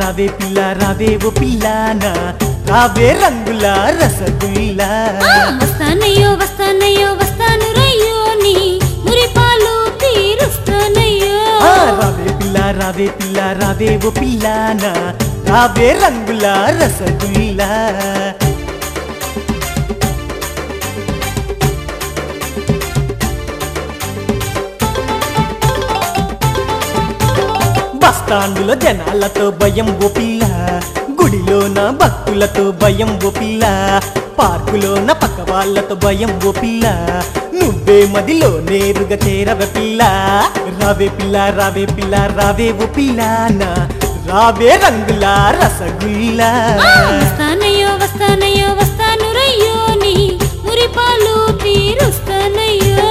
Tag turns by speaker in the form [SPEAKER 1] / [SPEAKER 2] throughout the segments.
[SPEAKER 1] రావే పిల్ల రావే ఓ పిల్లానా రావే రంగుల రసగుల్లా
[SPEAKER 2] ఆ, వస్తానయ్యో వస్తానయ్యో వస్తాను రయ్యో నీ మురిపాలు తీరుస్తానయ్యో
[SPEAKER 1] ఆ, రావే పిల్ల రావే పిల్ల రావే ఓ పిల్లానా రావే రంగుల రసగుల్లా బస్టాండులో జనాలతో భయం ఓ పిల్ల గుడిలోన భక్తులతో భయం ఓ పిల్ల పార్కులోన పక్క వాళ్ళతో భయం ఓ పిల్ల నువ్వే మదిలో నేరుగా చేరవే పిల్ల రావే పిల్ల రావే పిల్ల రావే ఓ పిల్లానా రావే రంగుల రసగుల్లా
[SPEAKER 2] ఆ, వస్తానయ్యో వస్తానయ్యో వస్తాను రయ్యో నీ మురిపాలు తీరుస్తానయ్యో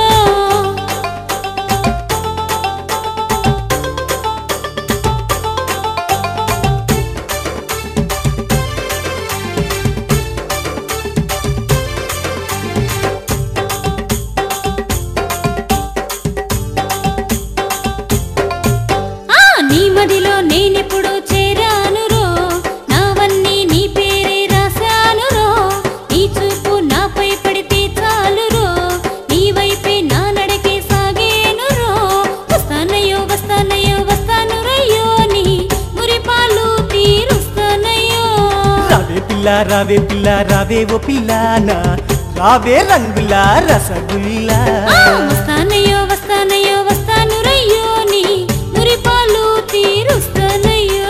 [SPEAKER 2] ఆ నీ మదిలో నేనెప్పుడు చేరానురో నావన్నీ నీ పేరే రాశానురో నీ చూపు నాపై పడితే చాలురో నీ వైపే నా నడకే సాగేనురో వస్తానయ్యో వస్తానయ్యో వస్తాను రయ్యో నీ మురిపాలు తీరుస్తానయ్యో
[SPEAKER 1] రావే పిల్ల రావే పిల్ల రావే ఓ పిల్లానా రావే రంగుల రసగుల్లా
[SPEAKER 2] ఆ, వస్తానయ్యో వస్తానయ్యో వస్తాను రయ్యో నీ మురిపాలు తీరుస్తానయ్యో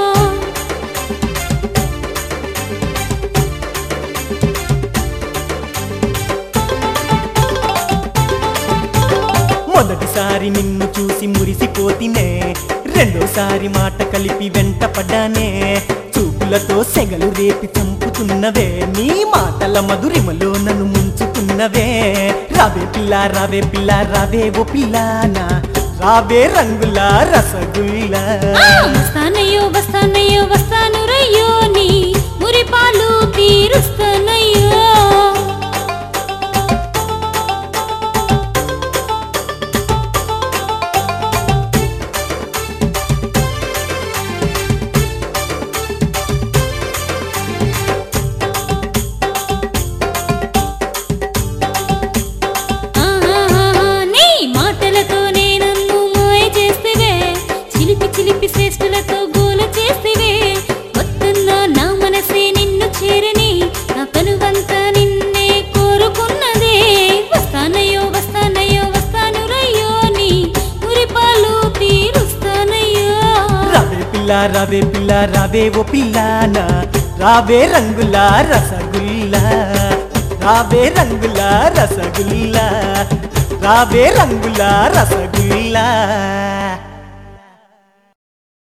[SPEAKER 1] మొదటిసారి నిన్ను చూసి మురిసిపోతినే రెండోసారి మాట కలిపి వెంట పడ్డానే చూపులతో సెగలు రేపి చంపుతున్నవే నీ మాటల మధురిమలో నన్ను ముంచుతున్నవే రావే పిల్ల రావే పిల్ల రావే ఓ పిల్లానా రావే రంగుల రసగుల్లా
[SPEAKER 2] ఆ, వస్తానయ్యో వస్తానయ్యో వస్తాను రయ్యో నీ మురిపాలు తీరుస్తానయ్యో ఆహాహాహా, నీ మాటలతోనే నన్ను మాయ చేస్తివే చిలిపి చిలిపి శ్రేష్ఠులతో గోల చేస్తివే వస్తున్నా నా మనసే నిన్ను చేరని నా కనువంతా నిన్నే కోరుకున్నదే వస్తానయ్యో వస్తానయ్యో వస్తాను రయ్యో నీ మురిపాలు తీరుస్తానయ్యో
[SPEAKER 1] రావే పిల్ల రావే పిల్ల రావే ఓ పిల్లానా రావే రంగుల రసగుల్లా రావే రంగుల రసగుల్లా రావే రంగుల రసగుల్లా